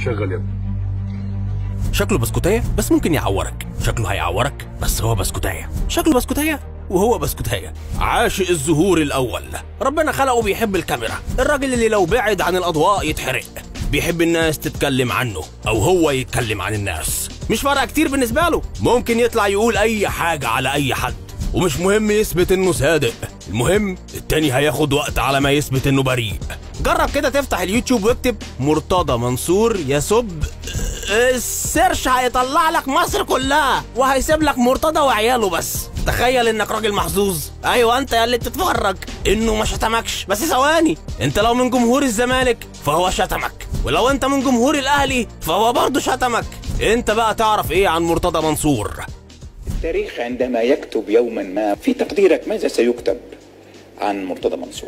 شغل يا ابني شكله بسكوتية بس ممكن يعورك شكله هيعورك بس هو بسكوتية شكله بسكوتية وهو بسكوتية عاشق الظهور الأول ربنا خلقه بيحب الكاميرا الراجل اللي لو بعد عن الأضواء يتحرق بيحب الناس تتكلم عنه أو هو يتكلم عن الناس مش فارقة كتير بالنسبة له ممكن يطلع يقول أي حاجة على أي حد ومش مهم يثبت انه صادق المهم التاني هياخد وقت على ما يثبت انه بريء جرب كده تفتح اليوتيوب واكتب مرتضى منصور يسب السيرش هيطلع لك مصر كلها وهيسيب لك مرتضى وعياله بس تخيل انك راجل محظوظ ايوه انت يا اللي بتتفرج انه ما شتمكش بس ثواني انت لو من جمهور الزمالك فهو شتمك ولو انت من جمهور الاهلي فهو برضه شتمك انت بقى تعرف ايه عن مرتضى منصور التاريخ عندما يكتب يوما ما في تقديرك ماذا سيكتب عن مرتضى منصور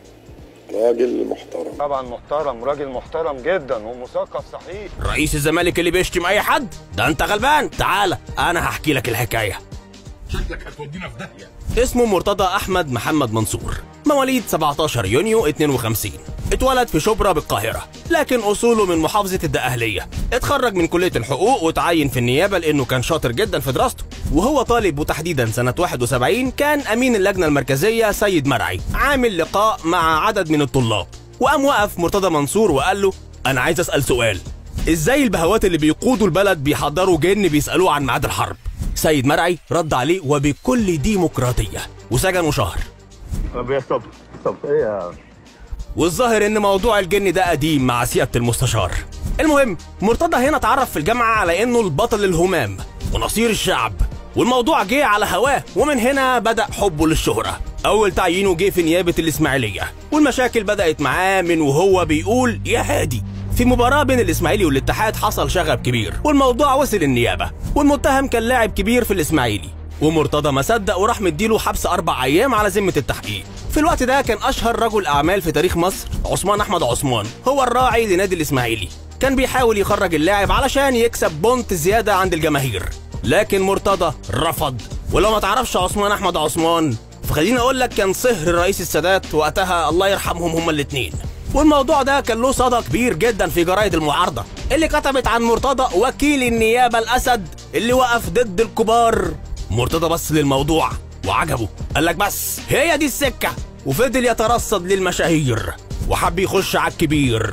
راجل محترم طبعا محترم راجل محترم جدا ومثقف صحيح رئيس الزمالك اللي بيشتم اي حد ده انت غلبان تعالى انا هحكي لك الحكايه شكلك هتودينا في داهيه اسمه مرتضى احمد محمد منصور مواليد 17 يونيو 52 اتولد في شبرا بالقاهرة لكن أصوله من محافظة الدقهلية اتخرج من كلية الحقوق وتعين في النيابة لأنه كان شاطر جدا في دراسته وهو طالب وتحديدا سنة 71 كان أمين اللجنة المركزية سيد مرعي عامل لقاء مع عدد من الطلاب وقام وقف مرتضى منصور وقال له أنا عايز أسأل سؤال ازاي البهوات اللي بيقودوا البلد بيحضروا جن بيسألوه عن ميعاد الحرب سيد مرعي رد عليه وبكل ديمقراطية وسجنه شهر طب يا صبر طب ايه يا والظاهر ان موضوع الجن ده قديم مع سياده المستشار المهم مرتضى هنا اتعرف في الجامعه على انه البطل الهمام ونصير الشعب والموضوع جه على هواه ومن هنا بدا حبه للشهره اول تعيينه جه في نيابه الاسماعيليه والمشاكل بدات معاه من وهو بيقول يا هادي في مباراة بين الإسماعيلي والاتحاد حصل شغب كبير والموضوع وصل النيابة والمتهم كان لاعب كبير في الإسماعيلي ومرتضى ما صدق وراح مديله حبس أربع أيام على ذمة التحقيق في الوقت ده كان أشهر رجل أعمال في تاريخ مصر عثمان أحمد عثمان هو الراعي لنادي الإسماعيلي كان بيحاول يخرج اللاعب علشان يكسب بونت زيادة عند الجماهير لكن مرتضى رفض ولو ما تعرفش عثمان أحمد عثمان فخليني أقول لك كان صهر رئيس السادات وقتها الله يرحمهم هما الاتنين والموضوع ده كان له صدى كبير جدا في جرايد المعارضة اللي كتبت عن مرتضى وكيل النيابة الأسد اللي وقف ضد الكبار مرتضى بص للموضوع وعجبه قال لك بس هي دي السكة وفضل يترصد للمشاهير وحب يخش على الكبير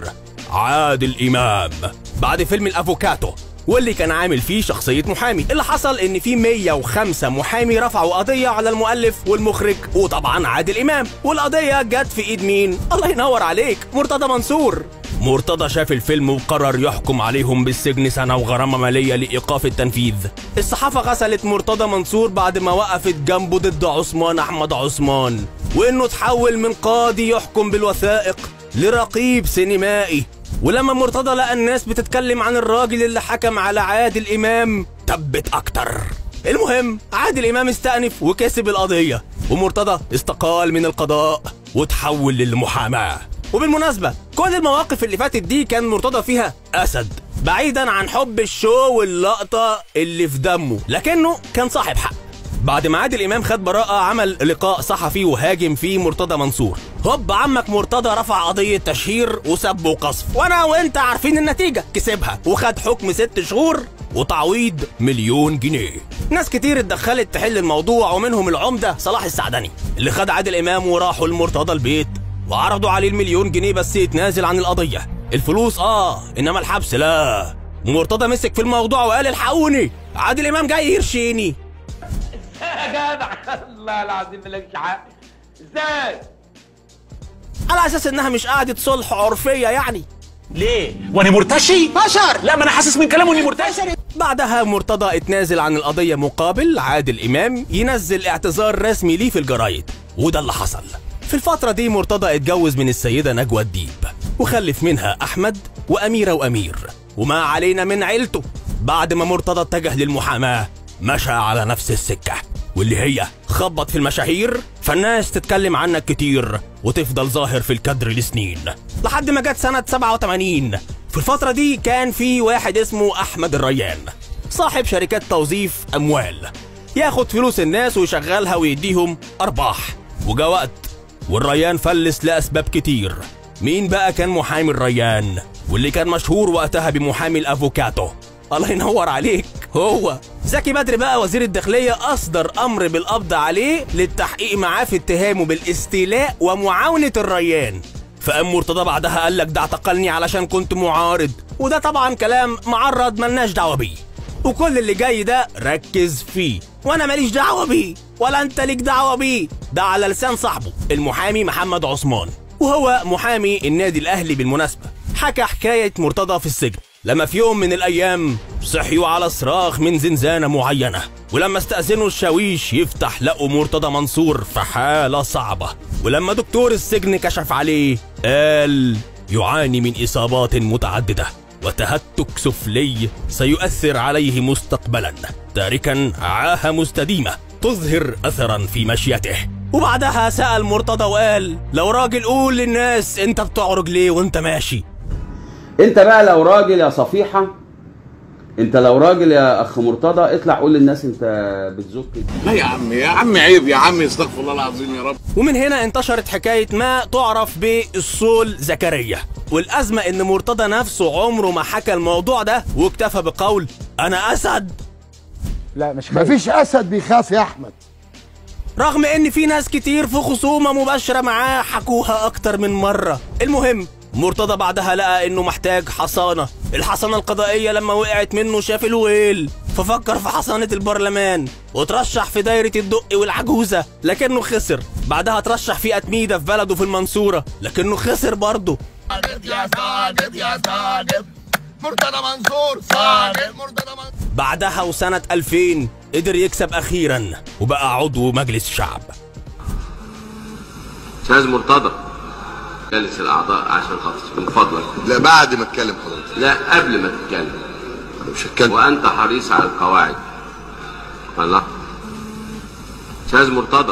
عادل إمام بعد فيلم الأفوكاتو واللي كان عامل فيه شخصية محامي اللي حصل ان في 105 محامي رفعوا قضية على المؤلف والمخرج وطبعا عادل امام والقضية جت في ايد مين الله ينور عليك مرتضى منصور مرتضى شاف الفيلم وقرر يحكم عليهم بالسجن سنة وغرامة مالية لإيقاف التنفيذ الصحافة غسلت مرتضى منصور بعد ما وقفت جنبه ضد عثمان أحمد عثمان وإنه تحول من قاضي يحكم بالوثائق لرقيب سينمائي ولما مرتضى لقى الناس بتتكلم عن الراجل اللي حكم على عادل إمام تبت أكتر المهم عادل إمام استأنف وكسب القضية ومرتضى استقال من القضاء وتحول للمحاماة وبالمناسبة كل المواقف اللي فاتت دي كان مرتضى فيها أسد بعيدا عن حب الشو واللقطة اللي في دمه لكنه كان صاحب حق بعد ما عادل امام خد براءة عمل لقاء صحفي وهاجم فيه مرتضى منصور هوب عمك مرتضى رفع قضية تشهير وسب وقصف وانا وانت عارفين النتيجة كسبها وخد حكم ست شهور وتعويض مليون جنيه ناس كتير اتدخلت تحل الموضوع ومنهم العمدة صلاح السعدني اللي خد عادل امام وراحوا لمرتضى البيت وعرضوا عليه المليون جنيه بس يتنازل عن القضية الفلوس اه انما الحبس لا مرتضى مسك في الموضوع وقال الحقوني عادل امام جاي يرشيني يا جدع الله العظيم مالكش حق ازاي على اساس انها مش قعدة صلح عرفية يعني ليه؟ وانا مرتشي؟ بشر لا ما انا حاسس من كلامه اني مرتشي بعدها مرتضى اتنازل عن القضية مقابل عادل إمام ينزل اعتذار رسمي ليه في الجرايد وده اللي حصل في الفترة دي مرتضى اتجوز من السيدة نجوى الديب وخلف منها أحمد وأميرة وأمير وما علينا من عيلته بعد ما مرتضى اتجه للمحاماة مشى على نفس السكة واللي هي خبط في المشاهير فالناس تتكلم عنك كتير وتفضل ظاهر في الكادر لسنين لحد ما جت سنة 87 في الفترة دي كان في واحد اسمه أحمد الريان صاحب شركات توظيف أموال ياخد فلوس الناس ويشغلها ويديهم أرباح وجا وقت والريان فلس لأسباب كتير مين بقى كان محامي الريان؟ واللي كان مشهور وقتها بمحامي الافوكاتو الله ينور عليك هو زكي بدر بقى وزير الداخلية أصدر أمر بالقبض عليه للتحقيق معاه في اتهامه بالاستيلاء ومعاونة الريان فقام مرتضى بعدها قال لك ده اعتقلني علشان كنت معارض وده طبعا كلام معرض ملناش دعوة بيه وكل اللي جاي ده ركز فيه وانا ماليش دعوه بيه ولا انت ليك دعوه بيه ده على لسان صاحبه المحامي محمد عثمان وهو محامي النادي الاهلي بالمناسبه حكى حكايه مرتضى في السجن لما في يوم من الايام صحيوا على صراخ من زنزانه معينه ولما استاذنوا الشاويش يفتح لقوا مرتضى منصور في حاله صعبه ولما دكتور السجن كشف عليه قال يعاني من اصابات متعدده وتهتك سفلي سيؤثر عليه مستقبلا تاركا عاهة مستديمة تظهر أثرا في مشيته وبعدها سأل مرتضى وقال لو راجل قول للناس انت بتعرج ليه وانت ماشي انت بقى لو راجل يا صفيحه انت لو راجل يا اخ مرتضى اطلع قول للناس انت بتزك لا يا عم يا عم عيب يا عم استغفر الله العظيم يا رب ومن هنا انتشرت حكاية ما تعرف بالصول زكريا والأزمة إن مرتضى نفسه عمره ما حكى الموضوع ده واكتفى بقول أنا أسد مفيش اسد بيخاف يا احمد رغم ان في ناس كتير في خصومه مباشره معاه حكوها اكتر من مره المهم مرتضى بعدها لقى انه محتاج حصانه الحصانه القضائيه لما وقعت منه شاف الويل ففكر في حصانه البرلمان وترشح في دايره الدق والعجوزه لكنه خسر بعدها ترشح في اتميده في بلده في المنصوره لكنه خسر برضه يا صادق يا صادق مرتضى منصور صادق مرتضى منصور بعدها وسنه 2000 قدر يكسب اخيرا وبقى عضو مجلس شعب استاذ مرتضى جلس الاعضاء عشان خاطر من فضلك لا بعد ما اتكلم حضرتك لا قبل ما تتكلم انا مش هتكلم وانت حريص على القواعد الله استاذ مرتضى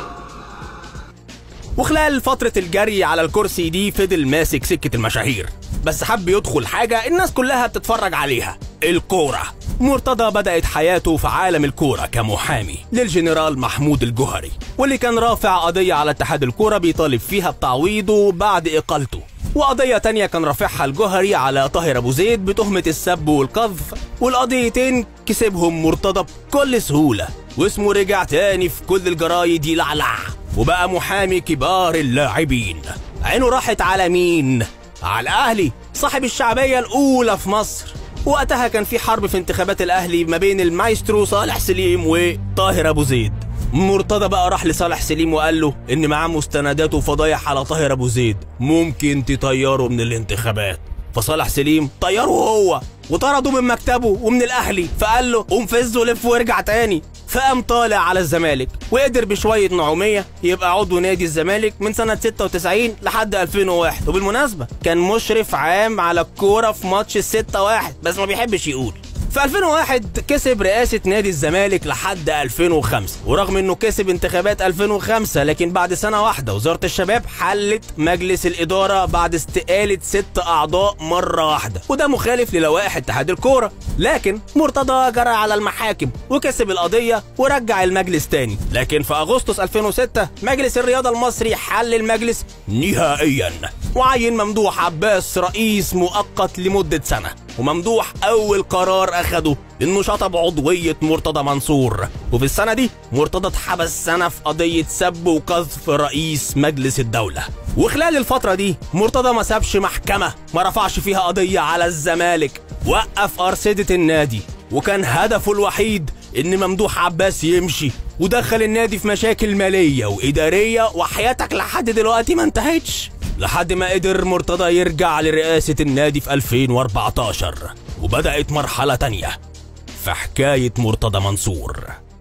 وخلال فترة الجري على الكرسي دي فضل ماسك سكة المشاهير بس حب يدخل حاجة الناس كلها بتتفرج عليها الكورة مرتضى بدأت حياته في عالم الكورة كمحامي للجنرال محمود الجوهري واللي كان رافع قضية على اتحاد الكورة بيطالب فيها بتعويضه بعد إقالته وقضية تانية كان رافعها الجوهري على طاهر أبو زيد بتهمة السب والقذف والقضيتين كسبهم مرتضى بكل سهولة واسمه رجع تاني في كل الجرايد يلعلع وبقى محامي كبار اللاعبين عينه راحت على مين؟ على الأهلي صاحب الشعبية الأولى في مصر وقتها كان في حرب في انتخابات الأهلي ما بين المايسترو صالح سليم وطاهر أبو زيد مرتضى بقى راح لصالح سليم وقال له ان معاه مستندات وفضايح على طاهر ابو زيد ممكن تطيره من الانتخابات فصالح سليم طيره هو وطرده من مكتبه ومن الاهلي فقال له قوم فز ولف وارجع تاني فقام طالع على الزمالك وقدر بشويه نعوميه يبقى عضو نادي الزمالك من سنه 96 لحد 2001 وبالمناسبه كان مشرف عام على الكوره في ماتش ال 6 1 بس ما بيحبش يقول في 2001 كسب رئاسة نادي الزمالك لحد 2005 ورغم انه كسب انتخابات 2005 لكن بعد سنة واحدة وزارة الشباب حلت مجلس الإدارة بعد استقالة ست أعضاء مرة واحدة وده مخالف للوائح اتحاد الكورة لكن مرتضى جرى على المحاكم وكسب القضية ورجع المجلس تاني لكن في أغسطس 2006 مجلس الرياضة المصري حل المجلس نهائيا وعين ممدوح عباس رئيس مؤقت لمدة سنة وممدوح أول قرار أخده إنه شطب عضوية مرتضى منصور وفي السنة دي مرتضى اتحبس سنة في قضية سب وقذف رئيس مجلس الدولة وخلال الفترة دي مرتضى ما سابش محكمة ما رفعش فيها قضية على الزمالك وقف أرصدة النادي وكان هدفه الوحيد إن ممدوح عباس يمشي ودخل النادي في مشاكل مالية وإدارية وحياتك لحد دلوقتي ما انتهتش لحد ما قدر مرتضى يرجع لرئاسة النادي في 2014 وبدأت مرحلة تانية في حكاية مرتضى منصور